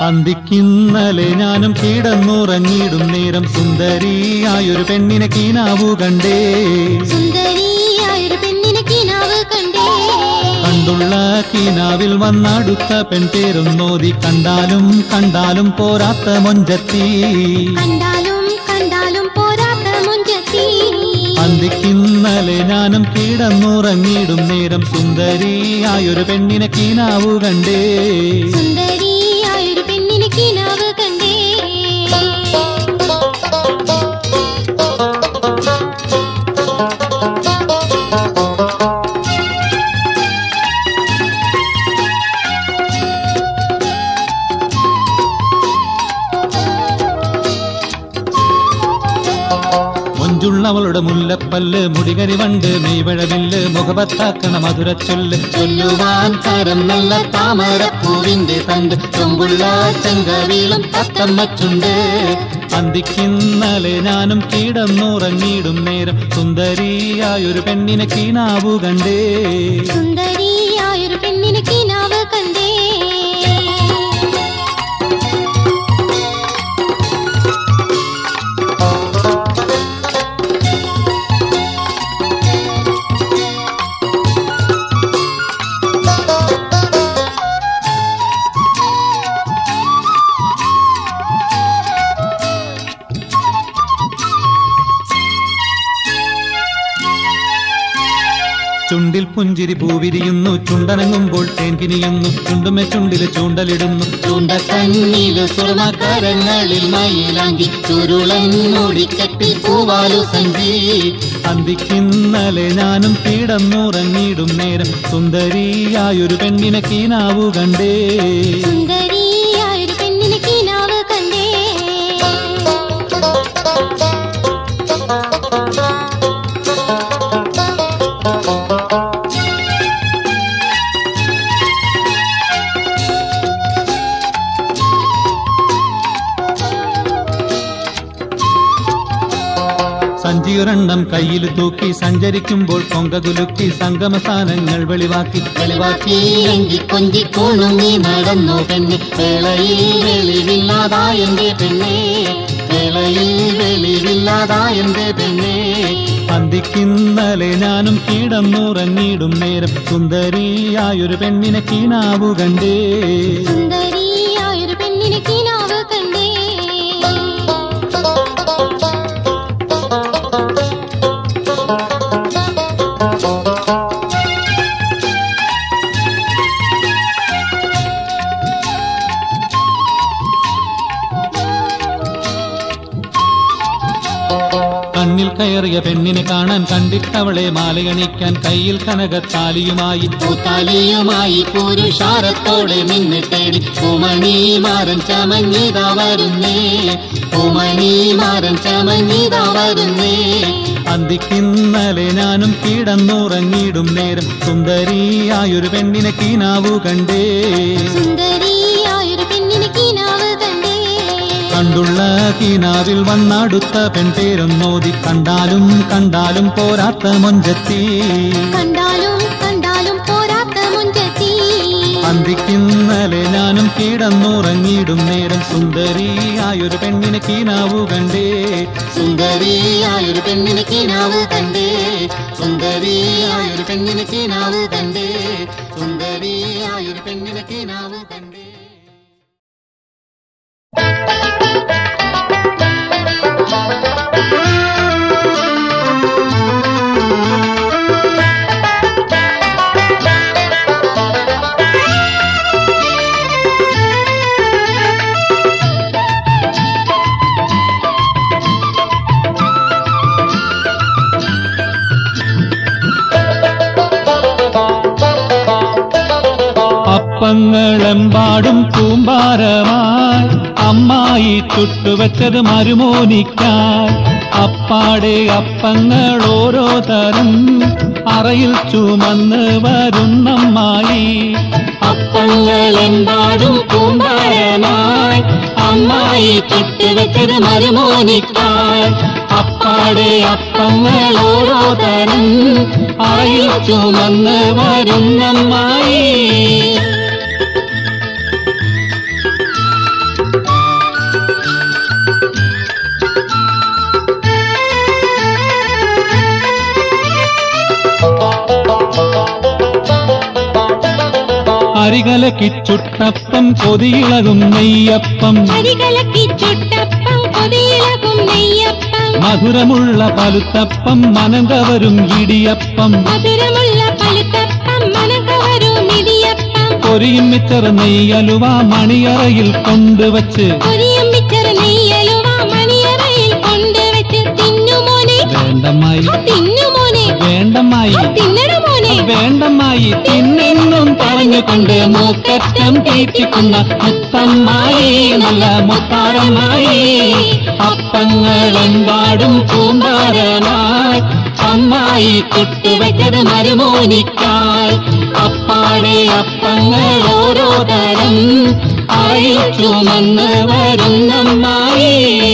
അന്തിക്കിന്നലെ ഞാനും കിടന്നുറങ്ങിയിടും നേരം സുന്ദരിയായൊരു പെണ്ണിനെ കീനാവു കണ്ടേ സുന്ദരിയായൊരു പെണ്ണിനെ കിനാവ് കണ്ടേ കണ്ടുള്ള കീനാവിൽ വന്നടുത്ത പെൺപേരൊന്നോതി കണ്ടാലും കണ്ടാലും പോരാത്ത മൊഞ്ചത്തി കണ്ടാലും കണ്ടാലും പോരാത്ത മുഞ്ചത്തി അന്തിക്കിന്നലെ ഞാനും കിടന്നുറങ്ങിയിടും നേരം സുന്ദരിയായൊരു പെണ്ണിനെ കീനാവു കണ്ടേ സുന്ദരിയായൊരു പെണ്ണിനെ കിനാവ് കണ്ടേ മൊഞ്ചുള്ളവളുടെ മുല്ലപ്പല്ല് മുടികരി വണ്ട് മെയ്വഴവില്ല് മുഖപത്താക്കണ മധുരച്ചൊല്ല് ചൊല്ലുവാൻ കരം നല്ല താമരപ്പൂവിന്റെ തണ്ട് ചൊമ്പുള്ള ചെങ്കവീളും തത്തമ്മച്ചുണ്ട് അന്തിക്കിന്നലെ ഞാനും കിടന്നുറങ്ങിയിടും നേരം സുന്ദരിയായൊരു പെണ്ണിനെ കീനാവു കണ്ടേ സുന്ദരിയായൊരു പെണ്ണിനെ കിനാവ് കണ്ടേ ചുണ്ടിൽ പുഞ്ചിരി പൂവിരിയുന്നു ചുണ്ടനങ്ങുമ്പോൾ തേൻ കിനിയുന്നു ചുണ്ടുമെ ചുണ്ടില് ചൂണ്ടലിടുന്നു ചൂണ്ടക്കണ്ണില് സ്വർണക്കരങ്ങളിൽ മയിലാങ്കി ചുരുളൻ മൂടിക്കെട്ടി പൂവാലു സഞ്ചി അന്തിക്കിന്നലെ ഞാനും കിടന്നുറങ്ങിയിടും നേരം സുന്ദരിയായൊരു പെണ്ണിനെ കീനാവു കണ്ടേ സുന്ദരിയായൊരു പെണ്ണിനെ കിനാവ് കണ്ടേ സഞ്ചിയൊരെണ്ണം കയ്യിൽ തൂക്കി സഞ്ചരിക്കുമ്പോൾ പൊങ്കകുലുക്കി സംഗമസ്ഥാനങ്ങൾ വെളിവാക്കി വെളിവാക്കി എങ്കി കൊഞ്ചി നീ നടന്നു പെണ്ണെ വേളയിൽ വെളിവില്ലാതായെന്റെ പെണ്ണെ വേളയിൽ വെളിവില്ലാതായെന്റെ പെണ്ണേ അന്തിക്കിന്നലെ ഞാനും കിടന്നുറങ്ങിയിടും നേരം സുന്ദരിയായൊരു പെണ്ണിനെ കീനാവു കണ്ടേ സുന്ദരിയായൊരു പെണ്ണിനെ കിനാവ് കണ്ടേ കണ്ണിൽ കയറിയ പെണ്ണിനെ കാണാൻ കണ്ടിട്ടവളെ മാലയണിക്കാൻ കയ്യിൽ കനകത്താലിയുമായി പൂത്താലിയുമായി പുരുഷാരത്തോടെ നിന്നെ തേടി പൂമണി മാരൻ ചമഞ്ഞിതാ വരുന്നേ പൂമണി മാരൻ ചമഞ്ഞിതാ വരുന്നേ അന്തിക്കിന്നലെ ഞാനും കിടന്നുറങ്ങിയിടും നേരം സുന്ദരിയായൊരു പെണ്ണിനെ കീനാവു കണ്ടേ സുന്ദരിയായൊരു പെണ്ണിനെ കിനാവ് കണ്ടേ കണ്ടുള്ള കീനാവിൽ വന്നടുത്ത പെൺപേരൊന്നോതി കണ്ടാലും കണ്ടാലും പോരാത്ത മൊഞ്ചത്തി കണ്ടാലും കണ്ടാലും പോരാത്ത മുഞ്ചത്തി അന്തിക്കിന്നലെ ഞാനും കിടന്നുറങ്ങിയിടും നേരം സുന്ദരിയായൊരു പെണ്ണിനെ കീനാവു കണ്ടേ സുന്ദരിയായൊരു പെണ്ണിനെ കീനാവു കണ്ടേ സുന്ദരിയായൊരു പെണ്ണിനെ കീനാവു കണ്ടേ സുന്ദരിയായൊരു പെണ്ണിനെ കീനാവു കണ്ടേ അപ്പങ്ങളെമ്പാടും കൂമ്പാരമായി അമ്മായി ചുട്ടുവച്ചത് മരുമോനിക്കാൻ അപ്പാടെ അപ്പങ്ങൾ ഓരോ തരം അറയിൽ ചുമന്ന് വരുന്നമ്മായി അപ്പങ്ങളെമ്പാടും കൂമ്പാരമായി അമ്മായി ചുട്ടുവെച്ചത് മരുമോനിക്കാൻ അപ്പാടെ അപ്പങ്ങൾ ഓരോ തരം അറയിൽ ചുമന്ന് വരുന്നമ്മായി അരികലക്കി ചുട്ടപ്പം കൊതിയിളകും നെയ്യപ്പം അരികലക്കി ചുട്ടപ്പം കൊതിയിളകും നെയ്യപ്പം മധുരമുള്ള പലുത്തപ്പം മനങ്കവരും ഇടിയപ്പം മധുരമുള്ള പഴുത്തപ്പം മനകവരും ഇടിയപ്പം പൊരിയും മിച്ചർ നെയ്യലുവ മണിയറയിൽ കൊണ്ടുവച്ച് പൊരിയും മിച്ചർ നെയ്യലുവ മണിയറയിൽ കൊണ്ടുവച്ച് തിന്നുമോനെ വേണ്ടമ്മായി ആ തിന്നുമോനെ വേണ്ടമ്മായി ആ തിന്നണ മോനെ വേണ്ടമ്മായി തിന്നെന്നും പറഞ്ഞുകൊണ്ട് മൂക്കറ്റം തീറ്റിക്കുന്ന മുത്തമ്മായി നല്ല മുത്താരമായി അപ്പങ്ങളെമ്പാടും കൂമ്പാരമായി അമ്മായി കൊട്ടുവെച്ചത് മരുമോനിക്കായി അപ്പാടെ അപ്പങ്ങൾ ഓരോ തരം അറയിൽ ചുമന്ന് വരുന്നമ്മായി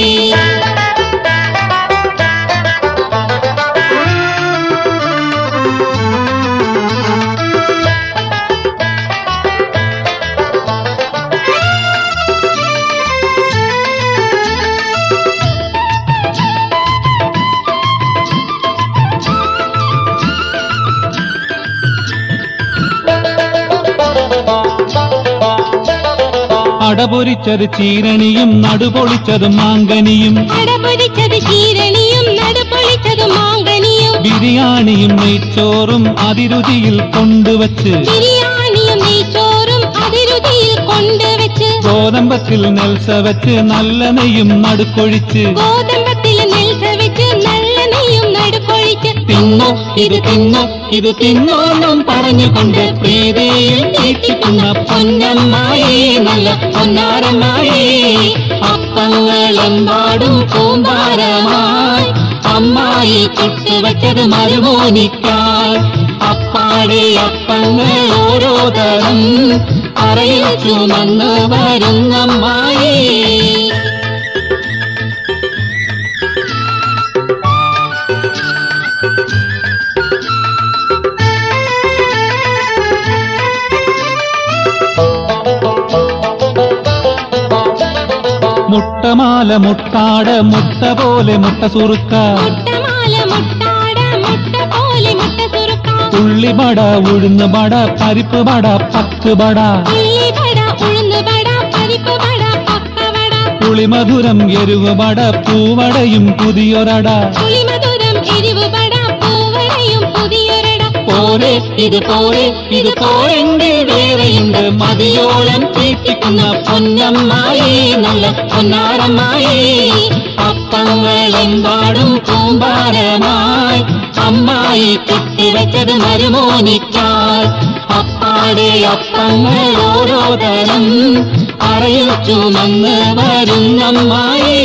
അടപൊരിച്ചത് ചീരണിയും നടുപൊളിച്ചത് മാങ്കനിയും അടപൊരിച്ചത് ചീരണിയും നടുപൊളിച്ചത് മാങ്കനിയും ബിരിയാണിയും നെയ്ച്ചോറും അതിരുചിയിൽ കൊണ്ടുവച്ച് ബിരിയാണിയും നെയ്ച്ചോറും അതിരുതിയിൽ കൊണ്ടുവച്ച് ഗോതമ്പത്തിൽ നെൽസ വെച്ച് നല്ല നെയ്യും നടുക്കൊഴിച്ച് ഗോതമ്പത്തിൽ നെൽസ വെച്ച് നല്ല നെയ്യും നടുക്കൊഴിച്ച് തിന്നു ഇത് തിന്നു ഇത് തിന്നോന്നും പറഞ്ഞുകൊണ്ട് പ്രീതിയിൽ തീറ്റിക്കുന്ന പൊന്നമ്മായി നല്ല പൊന്നാരമായി അപ്പങ്ങളെമ്പാടും കൂമ്പാരമായി അമ്മായി ചുട്ടുവെച്ചത് മരുമോനിക്കായി അപ്പാടെ അപ്പങ്ങൾ ഓരോ തരം അറയിൽ ചുമന്ന് വരുന്നമ്മായി മുട്ടമാല മുട്ടാട് മുട്ട പോലെ മുട്ട സുറുക്ക മുട്ടമാല മുട്ടാട മുട്ട പോലെ മുട്ട സുറുക്ക ഉള്ളിബട ഉഴുന്ന് ബട പരിപ്പ് ബട പക്ക് ബട ഉള്ളിവട ഉഴുന്നുവട പരിപ്പ് വട പക്കവട പുളിമധുരം എരിവ് ബട പൂവടയും പുതിയൊരട പുളിമധുരം എരിവ് വട പൂവടയും പുതിയൊരട പോലെ ഇത് പോലെ ഇത് പോരെങ്കിൽ വേറെയുണ്ട് മതിയോളം തീറ്റിക്കുന്ന പൊന്നമ്മായി നല്ല പൊന്നാരമ്മായി അപ്പങ്ങളെമ്പാടും കൂമ്പാരമായി അമ്മായി കെട്ടിവെച്ചത് മരുമോനിക്കാൽ അപ്പാടെ അപ്പങ്ങൾ ഓരോ തരം അറയിൽ ചുമന്ന് വരുന്നമ്മായി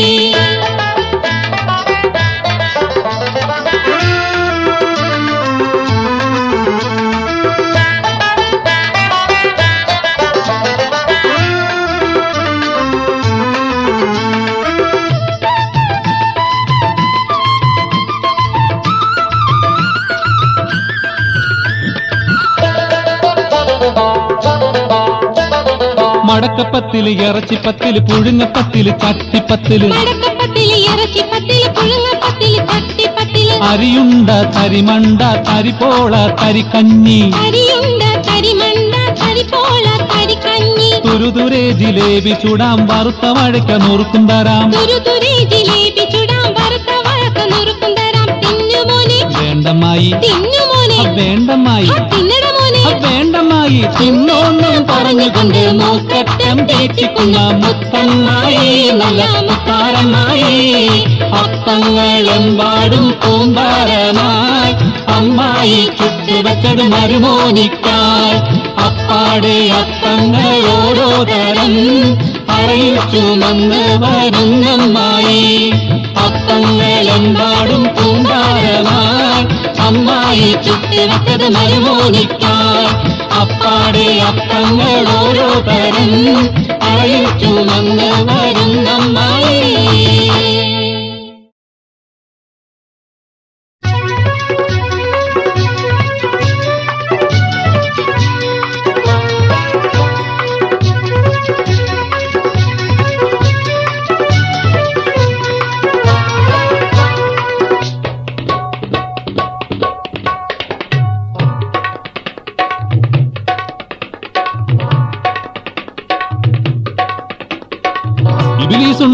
മടക്കപ്പത്തില് ഇറച്ചിപ്പത്തില് പുഴുങ്ങപ്പത്തില് ചട്ടിപ്പത്തില് മടക്കപ്പത്തില് ഇറച്ചിപ്പത്തില് പുഴുങ്ങപ്പത്തില് ചട്ടിപ്പത്തില് അരിയുണ്ട തരിമണ്ട തരിപ്പോള തരിക്കഞ്ഞി അരിയുണ്ട തരിമണ്ട തരിപ്പോള തരിക്കഞ്ഞി തുരുതുരെ ജിലേബി ചൂടാം വറുത്ത വഴക്ക നുറുക്കും തരാം തുരുതുരെ ജിലേബി ചുടാം വറുത്ത വഴക്ക നുറുക്കും തരാം തിന്നുമോനെ വേണ്ടമായി തിന്നുമോനെ വേണ്ടമായി ആ തിന്നട മോനെ വേണ്ടമായി തിന്നോന്നും പറഞ്ഞുകൊണ്ട് മൂക്കറ്റം തേച്ചിക്കുന്ന മുത്തമ്മായി നല്ല മുത്താരമായി അപ്പങ്ങളെമ്പാടും കൂമ്പാരമായി അമ്മായി ചുട്ടുവെച്ചത് മരുമോനിക്കാൽ അപ്പാടെ അപ്പങ്ങൾ ഓരോ തരം അറയിൽ ചുമന്ന് വരുന്നമ്മായി അപ്പങ്ങളെമ്പാടും കൂമ്പാരമായി അമ്മായി ചുട്ടുവെച്ചത് മരുമോനിക്കാൽ അപ്പാടെ അപ്പങ്ങൾ ഓരോ തരം അറയിൽ ചുമന്ന് വരുന്നമ്മായി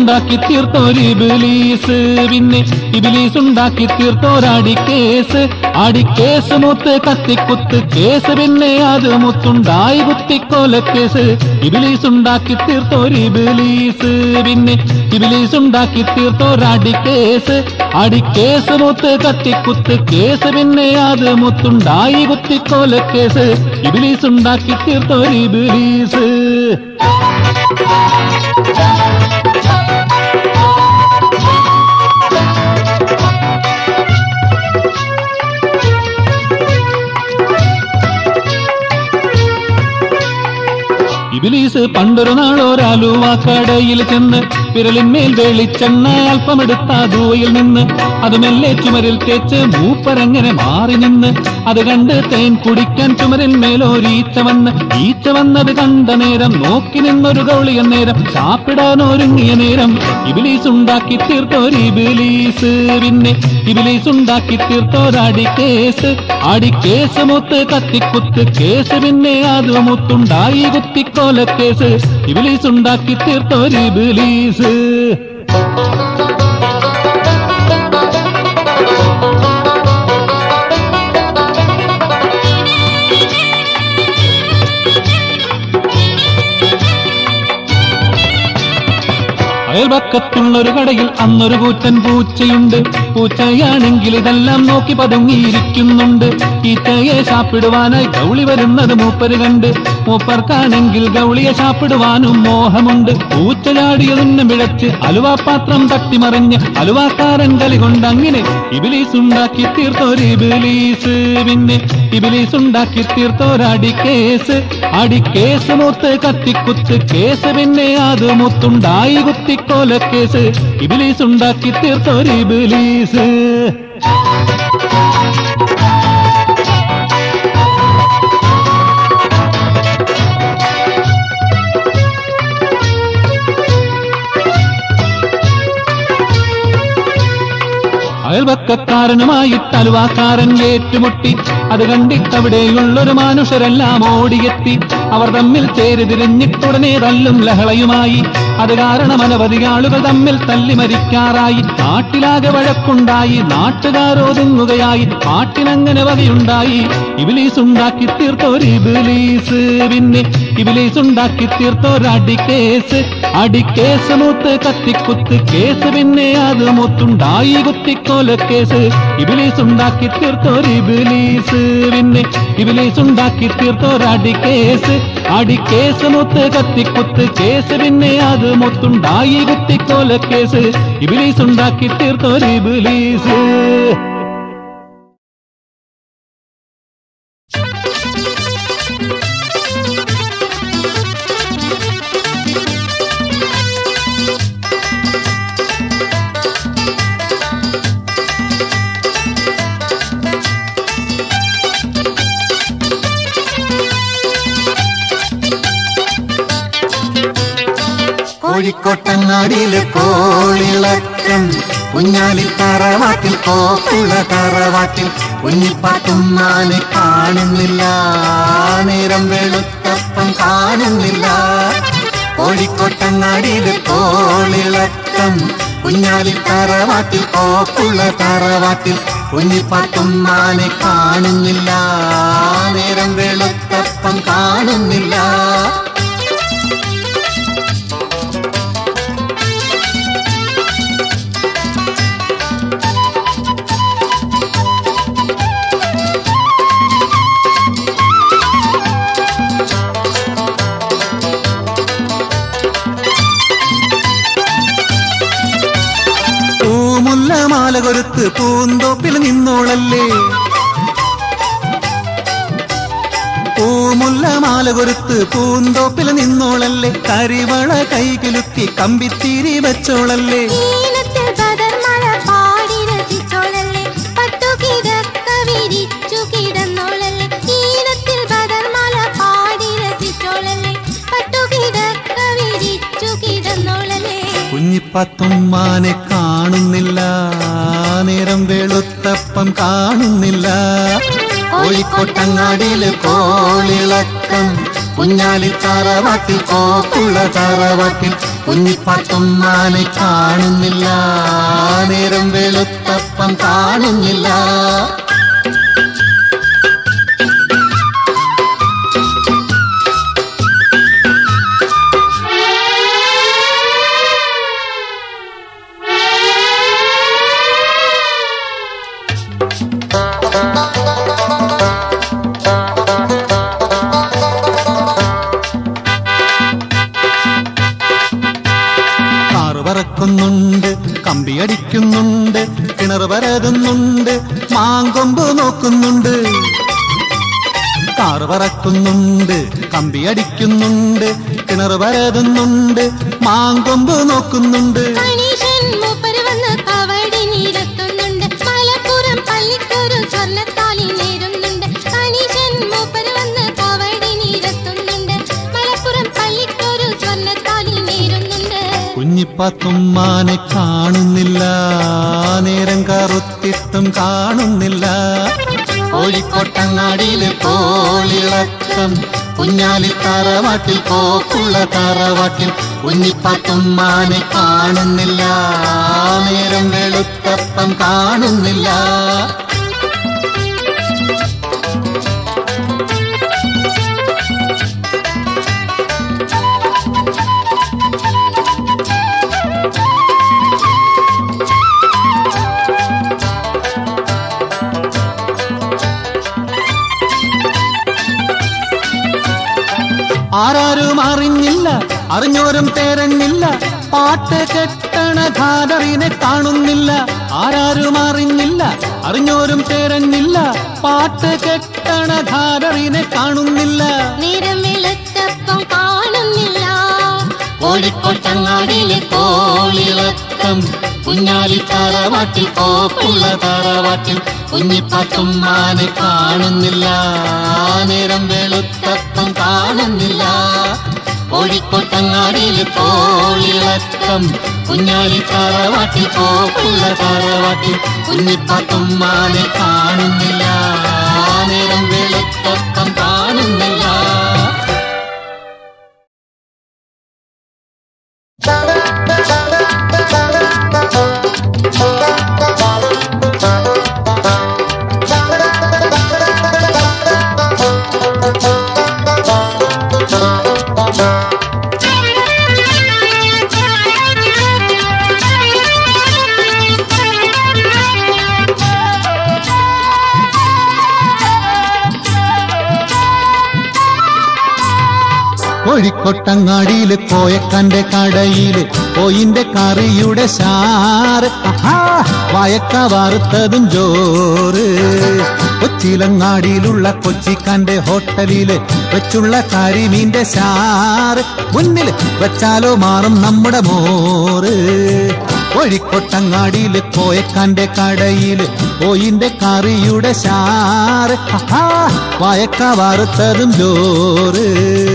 ഉണ്ടാക്കി തീർത്തോര് ഇബിലീസ് പിന്നെ ഇബിലീസ് ഉണ്ടാക്കി തീർത്തോരടിക്കേസ് അടിക്കേസ് മുത്ത് കത്തിക്കുത്ത് കേസ് പിന്നെ അത് മുത്തുണ്ടായി കുത്തിക്കോലക്കേസ് ഇബിലീസ് ഉണ്ടാക്കി തീർത്തോര് ഇബിലീസ് പിന്നെ ഇബിലീസ് ഉണ്ടാക്കി തീർത്തോരടിക്കേസ് അടിക്കേസ് മുത്ത് കത്തിക്കുത്ത് കേസ് പിന്നെ അത് മുത്തുണ്ടായി കുത്തിക്കോലക്കേസ് ഇബിലീസ് ഉണ്ടാക്കി തീർത്തോര് ഇബിലീസ് ഇബിലീസ് പണ്ടൊരു നാളൊരാലുവ കടയിൽ ചെന്ന് വിരലിന്മേൽ വെളിച്ചെണ്ണ അല്പമെടുത്ത ദൂയിൽ നിന്ന് അത് മെല്ലെ ചുമരിൽ തേച്ച് മൂപ്പരങ്ങനെ മാറി നിന്ന് അത് കണ്ട് തേൻ കുടിക്കാൻ ചുമരിന്മേലൊരീച്ച വന്ന് ഈച്ച വന്നത് കണ്ട നേരം നോക്കി നിന്നൊരു ഗൗളിയ നേരം ചാപ്പിടാൻ ഒരുങ്ങിയ നേരം ഇബിലീസ് ഉണ്ടാക്കി തീർത്തോര് ഇബിലീസ് പിന്നെ ഇബിലീസ് ഉണ്ടാക്കി തീർത്തോരടി കേസ് അടി കേസ് മുത്ത് കത്തിക്കുത്ത് കേസ് പിന്നെ അത് മുത്തുണ്ടായി കുത്തിക്കോല കേസ് ഇബിലീസ് ഉണ്ടാക്കി തീർത്തോര് ഇബിലീസ് അയൽപക്കത്തുള്ളൊരു കടയിൽ അന്നൊരു കൂറ്റൻ പൂച്ചയുണ്ട് പൂച്ചയാണെങ്കിൽ ഇതെല്ലാം നോക്കി പതുങ്ങിയിരിക്കുന്നുണ്ട് ഈച്ചയെ ശാപ്പിടുവാനായി ഗൗളി വരുന്നത് മൂപ്പര് കണ്ട് മൂപ്പർക്കാണെങ്കിൽ ഗൗളിയെ ശാപ്പിടുവാനും മോഹമുണ്ട് പൂച്ച ചാടിയതിന് പിഴച്ച് അലുവാപാത്രം തട്ടിമറിഞ്ഞ് അലുവാക്കാരൻ കളി കൊണ്ടങ്ങനെ ഇബിലീസ് ഉണ്ടാക്കി തീർത്തോര് ഇബിലീസ് പിന്നെ ഇബിലീസ് ഉണ്ടാക്കി തീർത്തോരടി കേസ് അടി കേസ് മൂത്ത് കത്തിക്കുത്ത് കേസ് പിന്നെ അത് മുത്തുണ്ടായി കുത്തിക്കോല കേസ് ഇബിലീസ് ഉണ്ടാക്കി തീർത്തോര് ഇബിലീസ് അയൽവക്കക്കാരനുമായി തലുവാക്കാരൻ ഏറ്റുമുട്ടി അത് കണ്ടിട്ടവിടെയുള്ളൊരു മനുഷ്യരെല്ലാം ഓടിയെത്തി അവർ തമ്മിൽ ചേരി തിരിഞ്ഞിട്ടുടനെ തല്ലും ലഹളയുമായി അത് കാരണം അനവധി ആളുകൾ തമ്മിൽ തല്ലി മരിക്കാറായി നാട്ടിലാകെ വഴക്കുണ്ടായി നാട്ടുകാരൊതുങ്ങുകയായി പാട്ടിനങ്ങനെ വകയുണ്ടായി ഇബിലീസ് ഉണ്ടാക്കി തീർത്തോര് ഇബിലീസ് പിന്നെ ഇബിലീസ് ഉണ്ടാക്കി തീർത്തോരടി കേസ് അടി കേസ് മൂത്ത് കത്തിക്കുത്ത് കേസ് പിന്നെ അത് മുത്തുണ്ടായി കുത്തിക്കോല കേസ് ഇബിലീസ് ഉണ്ടാക്കി തീർത്തോര് ഇബിലീസ് പിന്നെ ഇബിലീസ് ഉണ്ടാക്കി തീർത്തോരടി കേസ് അടി കേസ് മുത്ത് കത്തിക്കുത്ത് കേസ് പിന്നെ അത് മുത്തുണ്ടായി കുത്തിക്കോല കേസ് ഇബിലീസ് ഉണ്ടാക്കി തീർത്തോര് ഇബിലീസ് കോഴിക്കോട്ടങ്ങാടിയിലെ കോളിളക്കം കുഞ്ഞാലി തറവാട്ടിൽ കോപ്പുള്ള തറവാട്ടിൽ കുഞ്ഞിപ്പാത്തുമ്മാനെ കാണുന്നില്ല നേരം വെളുത്തപ്പം കാണുന്നില്ല കോഴിക്കോട്ടങ്ങാടിയിലെ കോളിളക്കം കുഞ്ഞാലി തറവാട്ടിൽ കോപ്പുള്ള തറവാട്ടിൽ കുഞ്ഞിപ്പാത്തുമ്മാനെ കാണുന്നില്ല നേരം വെളുത്തപ്പം കാണുന്നില്ല പൂമുല്ല മാല കൊരുത്ത് പൂന്തോപ്പിൽ നിന്നോളല്ലേ പൂമുല്ല മാല കൊരുത്ത് പൂന്തോപ്പിൽ നിന്നോളല്ലേ കരിവള കൈകിലുക്കി കമ്പിത്തിരി വെച്ചോളല്ലേ ഈണത്തിൽ പതർമഴ പാടി രസിച്ചോളല്ലേ പട്ടു കിടക്ക വിരിച്ചു കിടന്നോളല്ലേ ഈണത്തിൽ പതർമഴ പാടി രസിച്ചോളല്ലേ പട്ടു കിടക്ക വിരിച്ചു കിടന്നോളല്ലേ കുഞ്ഞിപ്പത്തുമ്മാനെ കാണുന്നില്ല നേരം വെളുത്തപ്പം കാണുന്നില്ല കോഴിക്കോട്ടങ്ങാടിയില് കോളിളക്കം കുഞ്ഞാലി തറവാട്ടിൽ കോപ്പുള്ള തറവാട്ടിൽ കുഞ്ഞിപ്പാത്തുമ്മാനെ കാണുന്നില്ല നേരം വെളുത്തപ്പം കാണുന്നില്ല കാറ് പറക്കുന്നുണ്ട് കമ്പിയടിക്കുന്നുണ്ട് കിണർ പരതുന്നുണ്ട് മാങ്കൊമ്പ് നോക്കുന്നുണ്ട് കാറ് പറക്കുന്നുണ്ട് കമ്പിയടിക്കുന്നുണ്ട് കിണർ പരതുന്നുണ്ട് മാങ്കൊമ്പ് നോക്കുന്നുണ്ട് കണീശൻ മൂപ്പര് വന്ന് കവടി നീരത്തുന്നുണ്ട് മലപ്പുറം പള്ളിക്കൊരു സ്വർണ്ണത്താലി നേരുന്നുണ്ട് കണീശൻ മൂപ്പര് വന്ന് കവടി നീരത്തുന്നുണ്ട് മലപ്പുറം പള്ളിക്കൊരു സ്വർണ്ണത്താലി നേരുന്നുണ്ട് കുഞ്ഞിപ്പാത്തുമ്മാനെ കാണുന്നില്ല നേരം കറുത്തിട്ടും കാണുന്നില്ല കോഴിക്കോട്ടങ്ങാടിയിലെ കോളിളക്കം കുഞ്ഞാലി തറവാട്ടിൽ കോപ്പുള്ള തറവാട്ടിൽ കുഞ്ഞിപ്പാത്തുമ്മാനെ കാണുന്നില്ല നേരം വെളുത്തപ്പം കാണുന്നില്ല ആരാരും അറിഞ്ഞില്ല അറിഞ്ഞോരും തേരഞ്ഞില്ല പാട്ട് കെട്ടണ ഖാദറിനെ കാണുന്നില്ല ആരാരും അറിഞ്ഞില്ല അറിഞ്ഞോരും തേരഞ്ഞില്ല പാട്ട് കെട്ടണ ഖാദറിനെ കാണുന്നില്ല നേരം വെളുത്തപ്പം കാണുന്നില്ല കോഴിക്കോട്ടങ്ങാടിയിലെ കോളിളക്കം കുഞ്ഞാലി തറവാട്ടിൽ കോപ്പുള്ള തറവാട്ടിൽ കുഞ്ഞിപ്പാത്തുമ്മാനെ കാണുന്നില്ല നേരം വെളുത്തപ്പം കാണുന്നില്ല കോഴിക്കോട്ടങ്ങാടിയിലെ കോളിളക്കം കുഞ്ഞാലി തറവാട്ടിൽ കോപ്പുള്ള തറവാട്ടിൽ കുഞ്ഞിപ്പാത്തുമ്മാനെ കാണുന്നില്ല നേരം വെളുത്തപ്പം കാണുന്നില്ല കോഴിക്കോട്ടങ്ങാടിയില് കോയക്കന്റെ കടയില് കോയിന്റെ കറിയുടെ ശാറ് ആഹാ, വയക്ക വറുത്തതും ജോറ് കൊച്ചിലങ്ങാടിയിലുള്ള കൊച്ചിക്കാന്റെ ഹോട്ടലില് വെച്ചുള്ള കരിമീന്റെ ശാറ് മുന്നിൽ വെച്ചാലോ മാറും നമ്മുടെ മോറ് കോഴിക്കോട്ടങ്ങാടിയില് കോയക്കാന്റെ കടയില് കോയിന്റെ കറിയുടെ ശാറ് ആഹാ, വയക്ക വറുത്തതും ജോറ്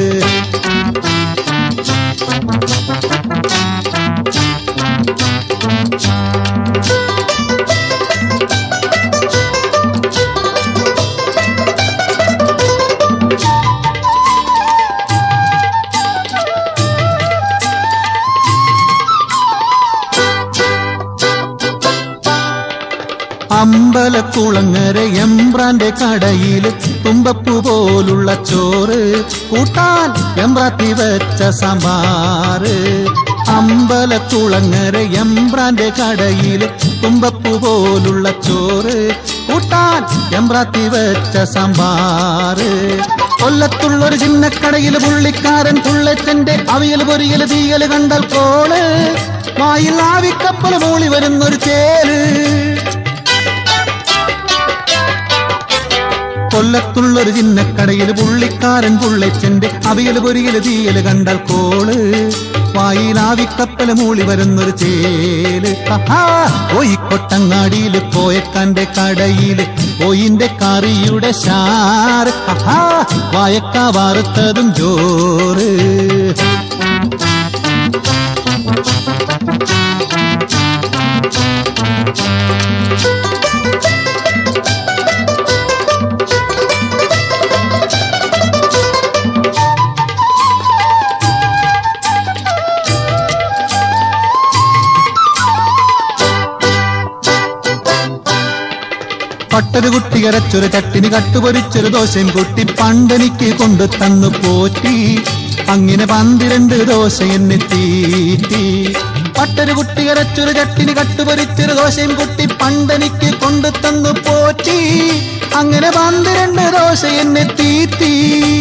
അമ്പലക്കുളങ്ങര എംബ്രാന്റെ കടയില് തുമ്പപ്പൂ പോലുള്ള ചോറ് കൂട്ടാൻ എംബ്രാത്തി വെച്ച സാമ്പാറ് അമ്പലക്കുളങ്ങര എംബ്രാന്റെ കടയില് തുമ്പപ്പൂ പോലുള്ള ചോറ് കൂട്ടാൻ എംബ്രാത്തി വെച്ച സാമ്പാറ് കൊല്ലത്തുള്ളൊരു ചിന്നക്കടയില് പുള്ളിക്കാരൻ തുള്ളച്ചന്റെ അവിയൽ പൊരിയൽ തീയൽ കണ്ടാൽ കോള് വായിൽ ആവിക്കപ്പൽ മൂളി വരുന്നൊരു ചേല് കൊല്ലത്തുള്ളൊരു ചിന്നക്കടയിൽ പുള്ളിക്കാരൻ പുള്ളച്ചന്റെ അവിയൽ പൊരിയൽ തീയൽ കണ്ടാൽ കോള് വായിലാവിക്കപ്പല് മൂളി വരുന്നൊരു ചേല് ആഹാ, കോഴിക്കൊട്ടങ്ങാടിയില് കോയക്കാന്റെ കടയില് കോയിന്റെ കറിയുടെ ശാറ് ആഹാ, വായക്ക വറുത്തതും ചോറ് പട്ടൊരു കുട്ടി അരച്ചൊരു ചട്ടിനി കട്ടുപൊരിച്ചൊരു ദോശയും കുട്ടി പണ്ടെനിക്ക് കൊണ്ടു തന്നു പോറ്റി അങ്ങനെ പന്തിരണ്ട് ദോശ എന്നെ തീറ്റി പട്ടൊരു കുട്ടി അരച്ചൊരു ചട്ടിനി കട്ടുപൊരിച്ചൊരു ദോശയും കുട്ടി പണ്ടെനിക്ക് കൊണ്ടു തന്നു പോറ്റി അങ്ങനെ പന്തിരണ്ട് ദോശ എന്നെ തീറ്റി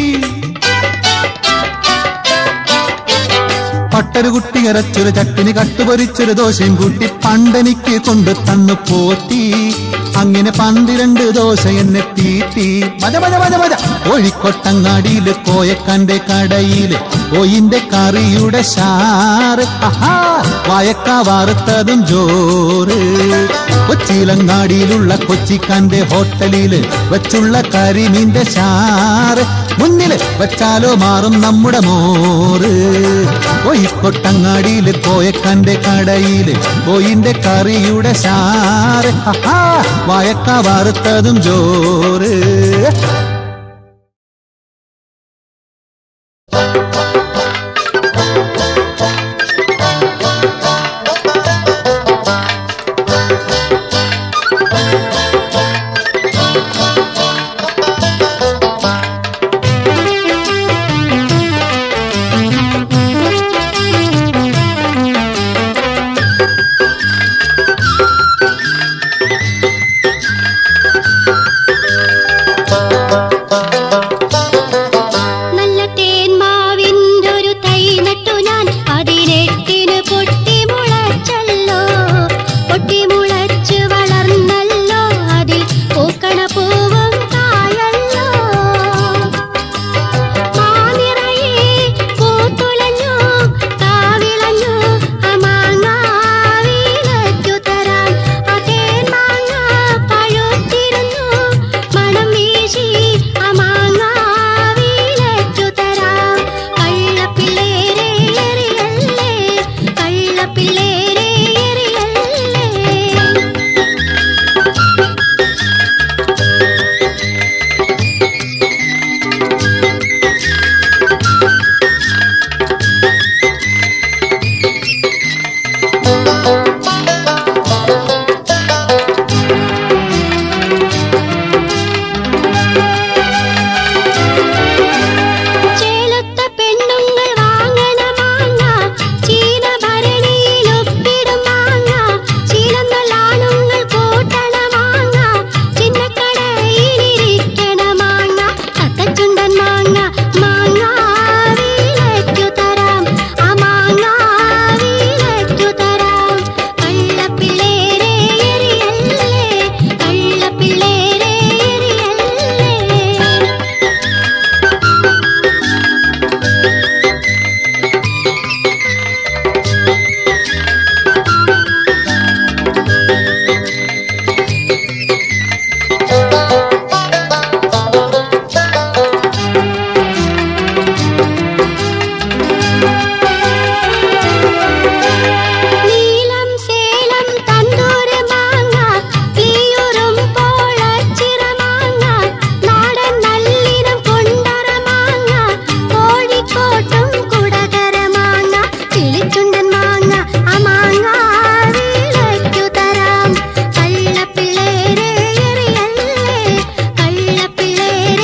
പട്ടൊരു കുട്ടി ഇറച്ചൊരു ചട്ടിനി കട്ടുപൊരിച്ചൊരു ദോശയും കൂട്ടി പണ്ടെനിക്ക് കൊണ്ടു തന്നു പോറ്റി അങ്ങനെ പന്തിരണ്ട് ദോശ എന്നെ തീറ്റി മജ മജ മജ മജ കോഴിക്കോട്ടങ്ങാടിയില് കോയക്കാന്റെ കടയില് കോയിന്റെ കറിയുടെ ഷാറ് ആഹാ വായക്ക വാറുത്തതും ജോറ് കൊച്ചിയിലങ്ങാടിയിലുള്ള കൊച്ചിക്കാന്റെ ഹോട്ടലില് വെച്ചുള്ള കരിമീന്റെ ഷാറ് മുന്നില് വെച്ചാലോ മാറും നമ്മുടെ മോറ് കോഴിക്കോട്ടങ്ങാടിയില് കോയക്കാന്റെ കടയില് കോയിന്റെ കറിയുടെ ഷാറ് ആഹാ വായക്ക വാറുത്തതും ജോറ് നല്ല തേന്മാവിൻ്റൊരു തൈ നട്ടു ഞാൻ പതിനെട്ടിന് പൊട്ടി മുളച്ചല്ലോ പൊട്ടി മുളച്ച് വളർന്നല്ലോ അതിൽ പൂക്കണ പൂവും കായല്ലോ മാനിറയെ പൂത്തുലഞ്ഞു കാവിളഞ്ഞു ആ മാങ്ങ വീലയ്ക്കു തരാം ആ തേന്മാങ്ങ പഴുത്തിരുന്നു മണം വീശി ആ മാങ്ങ വീലയ്ക്കു തരാം കള്ളപ്പിള്ളേരെ എറിയല്ലേ കള്ളപ്പിള്ളേരെ എറിയല്ലേ ചേലത്ത പെണ്ണുങ്ങൾ വാങ്ങണ മാങ്ങ ചീന ഭരണിയിൽ ഒപ്പിടും മാങ്ങ ചീലന്നുള്ള ആണുങ്ങൾ കൂട്ടണ മാങ്ങ ചിന്നക്കടയിലിരിക്കണ മാങ്ങ കക്കച്ചുണ്ടൻ മാങ്ങ മാങ്ങ വീലയ്ക്കു തരാം ആ മാങ്ങ വീലയ്ക്കു തരാം കള്ളപ്പിള്ളേരെ എറിയല്ലേ കള്ളപ്പിള്ളേരെ എറിയല്ലേ നീലം സേലം തണ്ടൂര് മാങ്ങ തീയൂറും പോളച്ചിറ മാങ്ങ നാടൻ നല്ലിനം കൊണ്ടറ മാങ്ങ കോഴിക്കോട്ടും കുടകര മാങ്ങ കിളിച്ചുണ്ടൻ മാങ്ങ ആ മാങ്ങ വീളയ്ക്കു തരാം കള്ളപ്പിള്ളേരെ എറിയല്ലേ കള്ളപ്പിള്ളേരെ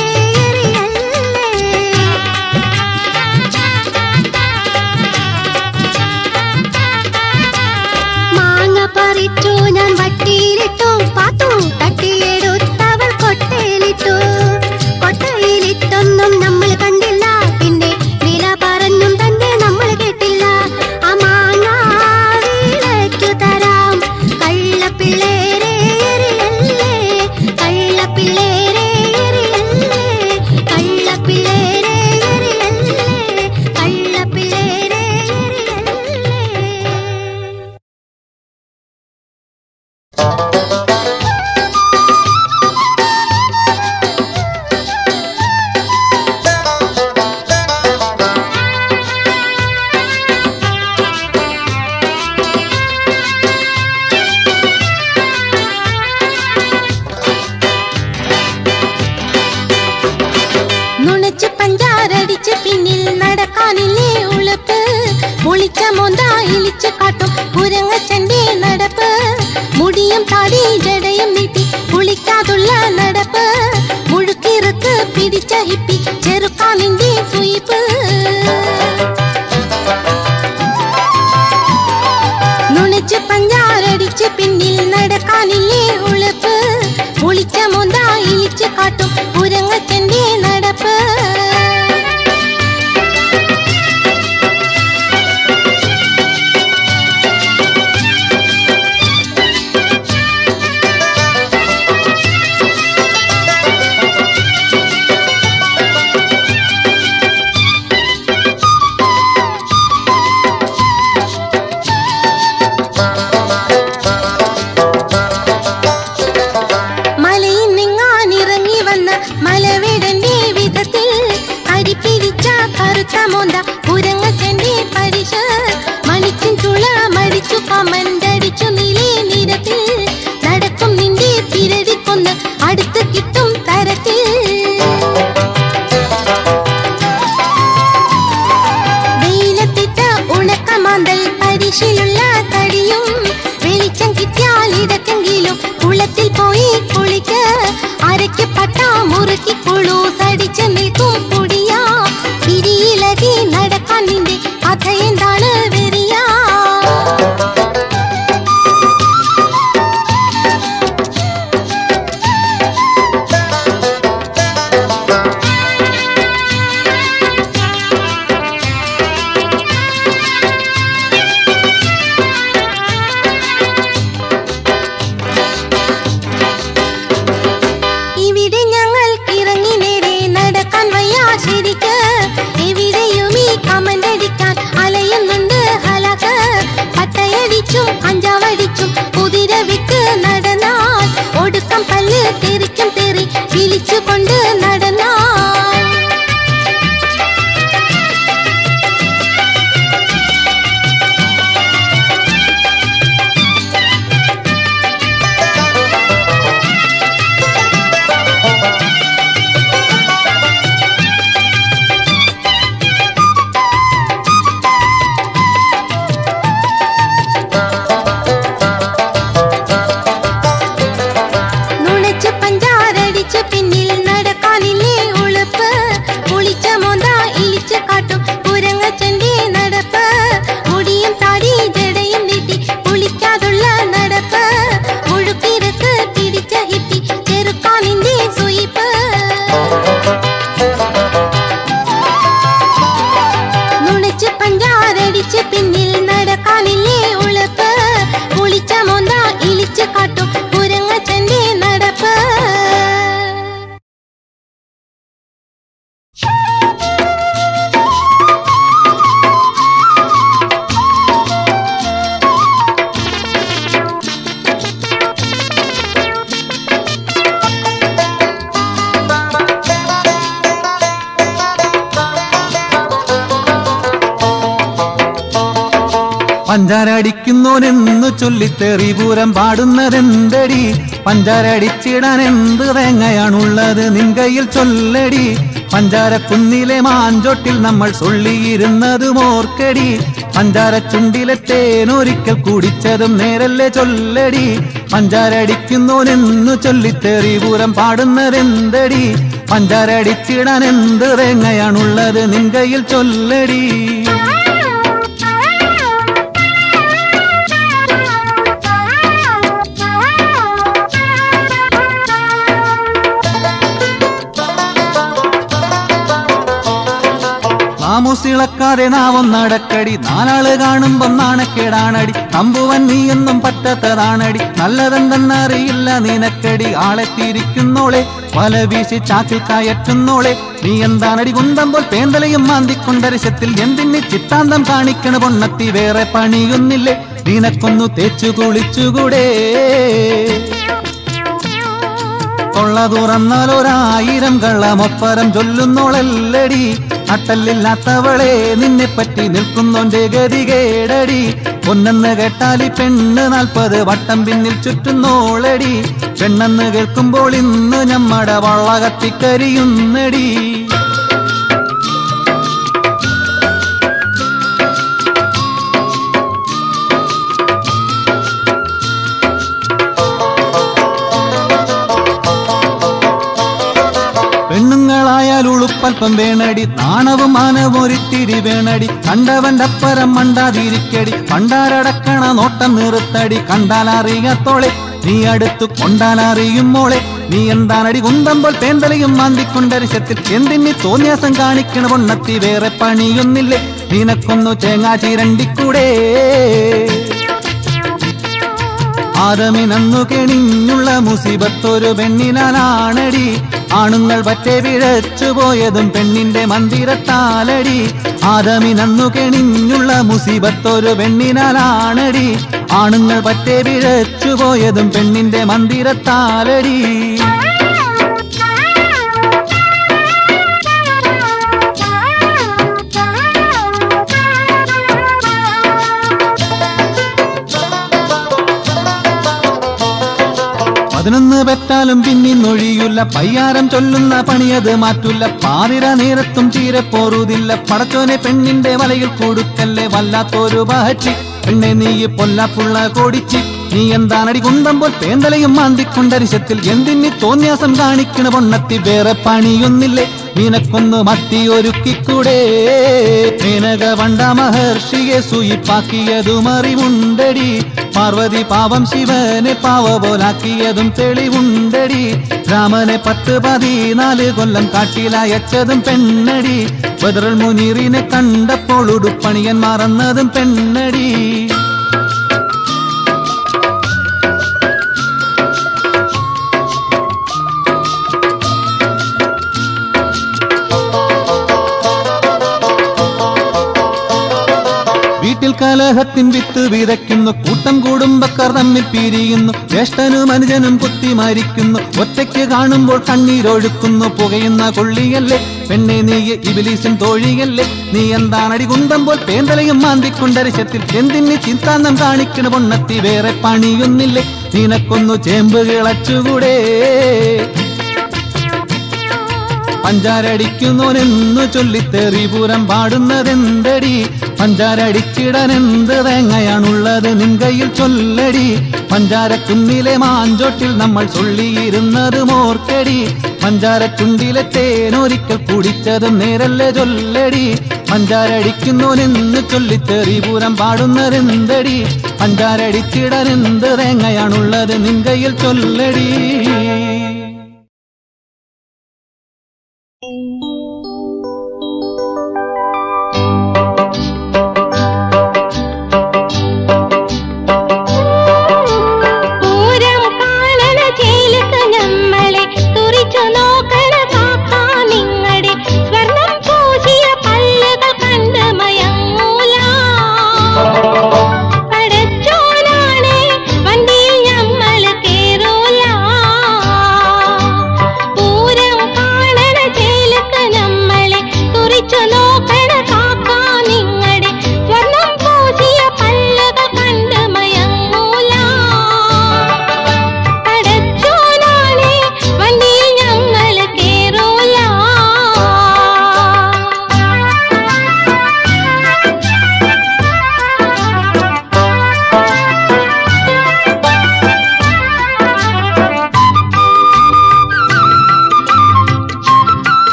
മാങ്ങ പറിച്ചു ഞാൻ വട്ടിയിലിട്ടു പാത്തു തട്ടിയെടുത്തവൾ കൊട്ടയിലിട്ടു കൊട്ടയിലിട്ടൊന്നും നമ്മൾ കണ്ടില്ല പിന്നെ വില പറഞ്ഞും തന്നെ നമ്മൾ കേട്ടില്ല ആ മാങ്ങ വീളയ്ക്കു തരാം കള്ളപ്പിള്ളേരെ എറിയല്ലേ കള്ളപ്പിള്ളേരെ എറിയല്ലേ കള്ളപ്പിള്ളേരെ എറിയല്ലേ കള്ളപ്പിള്ളേരെ എറിയല്ലേ നുണച്ച് പഞ്ചാരടിച്ച് പിന്നിൽ നടക്കാനില്ലേ ഉളുപ്പ് പൊളിച്ച മൊന്ത ഇളിച്ച് കാട്ടും കുരങ്ങച്ചന്റെ നടപ്പ് മുടിയും താടി ജടയും നീട്ടി കുളിക്കാൻ കുളിക്കാതുള്ള നടപ്പ് മുഴുക്കിറുക്ക് പിടിച്ച ഹിപ്പി ചെറുക്കാനിന്റെ സുയിപ്പ് നുണച്ച് പഞ്ചാരടിച്ച് പിന്നിൽ നടക്കാനില്ലേ ഉളുപ്പ് ഒളിച്ച മൊന്ത ഇളിച്ച് കാട്ടും കുരങ്ങച്ചന്റെ നടപ്പ് മലയിൽ നിങ്ങാനിറങ്ങി വന്ന മലവേടന്റെ വിധത്തിൽ അടിപ്പിടിച്ച കറുത്ത മോന്ത കുരങ്ങച്ചന്റെ പരിശ മണിച്ചിൻ ചുള മടിച്ചു കമണ്ടടിച്ചു നിലേ നിരത്തിൽ നടക്കും നിന്റെ തിരടിക്കൊന്ന് അടുത്ത് കിട്ടും തരത്തിൽ വെയിലത്തിട്ട് ഉണക്കമാന്തൽ പരിശിലുള്ള തടിയും വെളിച്ചം കിട്ടിയാൽ ഇടക്കെങ്കിലും കുളത്തിൽ പോയി കുളിക്ക് അരയ്ക്ക് പട്ട മുറുക്കി കുളൂസടിച്ച് നിൽക്കും പൊടിയാ പിരിയിലകി നടക്കാൻ നിന്റെ കഥ എന്താണ് വെറിയാ ഇവിടെ ഞങ്ങൾക്ക് ഇറങ്ങി നേരെ നടക്കാൻ വയ്യ ശരിക്ക് എവിടെയും ഈ കമന്റടിക്കാൻ അലയുന്നുണ്ട് ഹലക്ക് പട്ടയടിച്ചും അഞ്ചാവടിച്ചും കുതിര വിട്ട് നടന്നാൽ ഒടുക്കം പല്ല് തെറിക്കും തെറി വിളിച്ചുകൊണ്ട് നടന്നാൽ നുണച്ച് പഞ്ചാരടിച്ച് പിന്നിൽ നടക്കാനില്ലേ ഉളുപ്പ് കുളിച്ച മോന്ത ഇളിച്ച് കാട്ടും കുരങ്ങച്ചന്റെ നടപ്പ് മുടിയും താടി ജടയും നീട്ടി കുളിക്കാതുള്ള നടപ്പ് മുഴുക്കിരക്ക് പിടിച്ച ഹിപ്പി ചെറുക്കാനിന്റെ സുയിപ്പ് നുണച്ച് പഞ്ചാരടിച്ച് പിന്നിൽ നടക്കാനില്ലേ ഉളുപ്പ് കുളിച്ച മോന്ത ഇളിച്ച് കാട്ടും കുരങ്ങച്ചന്റെ നടപ്പ് പഞ്ചാരടിക്കുന്നോനെന്നു ചൊല്ലിത്തെറി പൂരം പാടുന്നതെന്തടി പഞ്ചാരടിച്ചിടാൻ എന്ത് തേങ്ങയാണുള്ളത് നിൻ കയ്യിൽ ചൊല്ലടി പഞ്ചാരക്കുന്നിലെ മാഞ്ചോട്ടിൽ നമ്മൾ സൊള്ളിയിരുന്നതും ഓർക്കടി പഞ്ചാരച്ചുണ്ടിലെ തേനൊരിക്കൽ കുടിച്ചതും നേരല്ലേ ചൊല്ലടി പഞ്ചാരടിക്കുന്നോനെന്നു ചൊല്ലിത്തെറി പൂരം പാടുന്നതെന്തടി പഞ്ചാരടിച്ചിടാൻ എന്ത് തേങ്ങയാണുള്ളത് നിൻ കയ്യിൽ ചൊല്ലടി നാമുസിളക്കാതെ നാവൊന്നടക്കടി നാലാള് കാണുമ്പം നാണക്കേടാണടി തമ്പുവൻ നീയൊന്നും പറ്റാത്തതാണടി നല്ലതെന്തെന്നറിയില്ല നിനക്കടി ആളെ തിരിക്കുന്നോളെ വല വീശി ചാക്കിൽ കയറ്റുന്നോളെ നീ എന്താണടി കുന്തമ്പോൾ പേന്തലയും മാന്തിക്കൊണ്ടരശത്തിൽ എന്തിന് ചിത്താന്തം കാണിക്കണ പൊണ്ണത്തി വേറെ പണിയൊന്നില്ലേ നിനക്കൊന്നു തേച്ചു കുളിച്ചുകൂടെ കൊള്ള തുറന്നാൽ ഒരായിരം കള്ളമൊപ്പരം ചൊല്ലുന്നോളല്ലടി അട്ടല്ലില്ലാത്തവളെ നിന്നെ പറ്റി നിൽക്കുന്നോന്റെ ഗതികേടടി പൊന്നെന്ന് കേട്ടാലി പെണ്ണ് നാൽപ്പത് വട്ടം പിന്നിൽ ചുറ്റുന്നോളടി പെണ്ണെന്ന് കേൾക്കുമ്പോൾ ഇന്ന് ഞമ്മടെ വള്ള കത്തിക്കരിയുന്നടി അല്പം വേണടി നാണവും മാനവും ഒരിത്തിരി വേണടി കണ്ടവന്റെ അപ്പരം മണ്ടാതിരിക്കടി പണ്ടാരടക്കണ നോട്ടം നിർത്തടി കണ്ടാലറിയാത്തോളെ നീ അടുത്തു കൊണ്ടാലറിയും മോളെ നീ എന്താണടി കുന്തമ്പോൾ പേന്തലയും മാന്തിക്കൊണ്ടരിശത്തിൽ എന്തിനി തോന്നിയാസം കാണിക്കണ പൊണ്ണത്തി വേറെ പണിയൊന്നില്ലേ നിനക്കൊന്നു ചേങ്ങാ ചിരണ്ടിക്കൂടെ ആദമിനന്നു കെണിഞ്ഞുള്ള മുസിബത്തൊരു പെണ്ണിനാണടി ആണുങ്ങൾ പറ്റേ പിഴച്ചു പോയതും പെണ്ണിന്റെ മന്ദിരത്താലടി ആദമിനന്നു കെണിഞ്ഞുള്ള മുസിബത്തൊരു പെണ്ണിനാണടി ആണുങ്ങൾ പറ്റേ പിഴച്ചു പോയതും പെണ്ണിന്റെ മന്ദിരത്താലടി പതിനൊന്ന് പെറ്റാലും പിന്നിന്നൊഴിയില്ല പയ്യാരം ചൊല്ലുന്ന പണിയത് മാറ്റൂല പാതിര നേരത്തും ചീരെ പോറുതില്ല പടച്ചോനെ പെണ്ണിന്റെ വലയിൽ കൊടുക്കല്ലേ വല്ലാത്തൊരു പഹച്ചി പെണ്ണെ നീ പൊല്ലാപ്പുള്ള കോടിച്ചി നീ എന്താണടി കുന്തമ്പോൾ പേന്തലയും മാന്തിക്കൊണ്ടരിശത്തിൽ എന്തിനി തോന്യാസം കാണിക്കണ പൊണ്ണത്തി വേറെ പണിയൊന്നില്ലേ നിനക്കൊന്ന് മത്തി ഒരുക്കിക്കൂടെ മേനക വണ്ട മഹർഷിയെ സൂയിപ്പാക്കിയതും അറിവുണ്ടടി പാർവതി പാവം ശിവനെ പാവ പോലാക്കിയതും തെളിവുണ്ടടി രാമനെ പത്ത് പതിനാല് കൊല്ലം കാട്ടിലയച്ചതും പെണ്ണടി ബദറൽ മുനീറിനെ കണ്ടപ്പോൾ ഉടുപ്പണിയൻ മറന്നതും പെണ്ണടി വീട്ടിൽ കലഹത്തിൻ വിത്ത് വിതയ്ക്കുന്നു കൂട്ടം കുടുംബക്കാർ തമ്മിൽ പിരിയുന്നു ജ്യേഷ്ഠനും അനുജനും കുത്തി മരിക്കുന്നു ഒറ്റയ്ക്ക് കാണുമ്പോൾ കണ്ണീരൊഴുക്കുന്നു പുകയുന്ന കൊള്ളിയല്ലേ പെണ്ണെ നീ ഇബിലീസും തോഴിയല്ലേ നീ എന്താണടി കുന്തമ്പോൾ പേന്തലയും മാന്തിക്കൊണ്ടരിശത്തിൽ എന്തിന് ചിന്താന്നം കാണിക്കണ പൊണ്ണത്തി വേറെ പണിയൊന്നില്ലേ നിനക്കൊന്നു ചേമ്പ് കിളച്ചുകൂടെ പഞ്ചാരടിക്കുന്നോനെന്നു ചൊല്ലിത്തെറിപുരം പാടുന്നതെന്തടി പഞ്ചാരടിച്ചിടനെന്ത് തേങ്ങയാണുള്ളത് നിൻ കയ്യിൽ ചൊല്ലടി പഞ്ചാരക്കുന്നിലെ മാഞ്ചോട്ടിൽ നമ്മൾ ചൊല്ലിയിരുന്നത് മോർക്കടി പഞ്ചാരച്ചുണ്ടിലെ തേനൊരിക്കൽ കുടിച്ചതും നേരല്ലേ ചൊല്ലടി പഞ്ചാരടിക്കുന്നോനെന്ന് ചൊല്ലിത്തെറിപുരം പാടുന്നതെന്തടി പഞ്ചാരടിച്ചിടനെന്ത് തേങ്ങയാണുള്ളത് നിൻ കയ്യിൽ ചൊല്ലടി